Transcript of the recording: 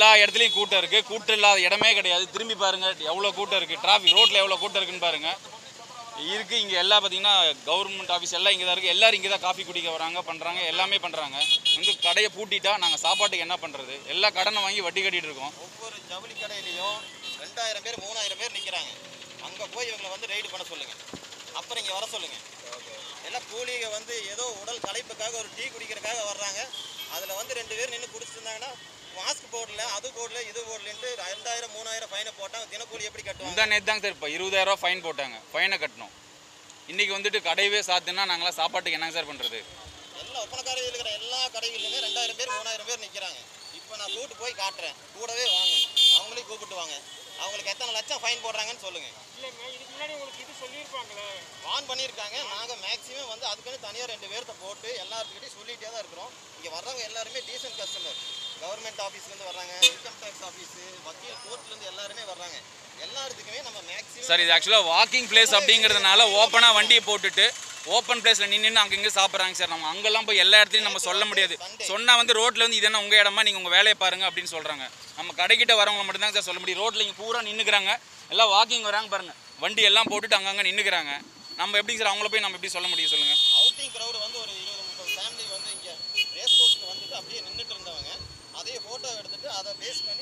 எல்லா இடத்துலையும் கூட்டம் இருக்குது கூட்டம் இல்லாத இடமே கிடையாது திரும்பி பாருங்கள் எவ்வளோ கூட்டம் இருக்குது டிராஃபிக் ரோட்டில் எவ்வளோ கூட்டம் இருக்குன்னு பாருங்கள் இருக்குது இங்கே எல்லாம் பார்த்தீங்கன்னா கவர்மெண்ட் ஆஃபீஸ் எல்லாம் இங்கே தான் இருக்குது எல்லாரும் இங்கே தான் காஃபி குடிக்க வராங்க பண்ணுறாங்க எல்லாமே பண்ணுறாங்க வந்து கடையை பூட்டிட்டா நாங்கள் சாப்பாட்டுக்கு என்ன பண்ணுறது எல்லா கடனை வாங்கி வட்டி கட்டிட்டு இருக்கோம் ஒவ்வொரு ஜவுளி கடையிலையும் ரெண்டாயிரம் பேர் மூணாயிரம் பேர் நிற்கிறாங்க அங்கே போய் இவங்களை வந்து ரைடு பண்ண சொல்லுங்க அப்புறம் இங்கே வர சொல்லுங்க எல்லாம் கூலிக வந்து ஏதோ உடல் களைப்புக்காக ஒரு டீ குடிக்கிறதுக்காக வர்றாங்க அதில் வந்து ரெண்டு பேர் நின்று குடிச்சிருந்தாங்கன்னா மாஸ்க் போடல அது போடல இது போடலன்ட்டு ரெண்டாயிரம் மூணாயிரம் ஃபைனை போட்டாங்க தினக்கூலி எப்படி கட்டுவாங்க முந்தா நேற்று தாங்க சார் இப்போ இருபதாயிரரூவா ஃபைன் போட்டாங்க ஃபைனை கட்டணும் இன்றைக்கி வந்துட்டு கடையவே சாத்துனா நாங்களாம் சாப்பாட்டுக்கு என்னங்க சார் பண்ணுறது எல்லா ஒப்பனக்காரையில் இருக்கிற எல்லா கடைகளிலுமே ரெண்டாயிரம் பேர் மூணாயிரம் பேர் நிற்கிறாங்க இப்போ நான் கூட்டு போய் காட்டுறேன் கூடவே வாங்க அவங்களையும் கூப்பிட்டு வாங்க அவங்களுக்கு எத்தனை லட்சம் ஃபைன் போடுறாங்கன்னு சொல்லுங்கள் இல்லைங்க இதுக்கு முன்னாடி உங்களுக்கு இது சொல்லியிருப்பாங்களே வான் பண்ணியிருக்காங்க நாங்கள் மேக்ஸிமம் வந்து அதுக்குன்னு தனியாக ரெண்டு பேர்த்த போட்டு எல்லாத்துக்கிட்டையும் சொல்லிகிட்டே தான் இருக்கிறோம் இங்கே வர்றவங்க எல்லாருமே டீசென்ட் கஸ்டமர் கவர்மெண்ட் ஆஃபீஸ்லேருந்து வர்றாங்க இன்கம் டேக்ஸ் ஆஃபீஸு வக்கீல் கோர்ட்லேருந்து எல்லாருமே வர்றாங்க எல்லாத்துக்குமே நம்ம மேக்ஸிமம் சார் இது ஆக்சுவலாக வாக்கிங் பிளேஸ் அப்படிங்கிறதுனால ஓப்பனாக வண்டியை போட்டுட்டு ஓப்பன் பிளேஸில் நின்று அங்கே இங்கே சாப்பிட்றாங்க சார் நம்ம அங்கெல்லாம் போய் எல்லா இடத்துலையும் நம்ம சொல்ல முடியாது சொன்னால் வந்து ரோட்டில் வந்து இது என்ன உங்கள் இடமா நீங்கள் உங்கள் வேலையை பாருங்க அப்படின்னு சொல்கிறாங்க நம்ம கடைக்கிட்ட வரவங்க மட்டும்தான் சார் சொல்ல முடியும் ரோட்டில் இங்கே பூரா நின்றுக்கிறாங்க எல்லாம் வாக்கிங் வராங்க பாருங்க வண்டி எல்லாம் போட்டுட்டு அங்கங்கே நின்றுக்கிறாங்க நம்ம எப்படி சார் அவங்கள போய் நம்ம எப்படி சொல்ல முடியும் சொல்லுங்கள் அவுட்டிங் க்ரௌடு வந்து ஒரு இருபது முப்பது ஃபேமிலி வந்து இங்கே ரேஸ் கோர்ஸில் வந்துட்டு அப்படியே நின்றுட்டு இருந்தவங்க அதே ஃபோட்டோ எடுத்துட்டு அதை பேஸ் பண்ணி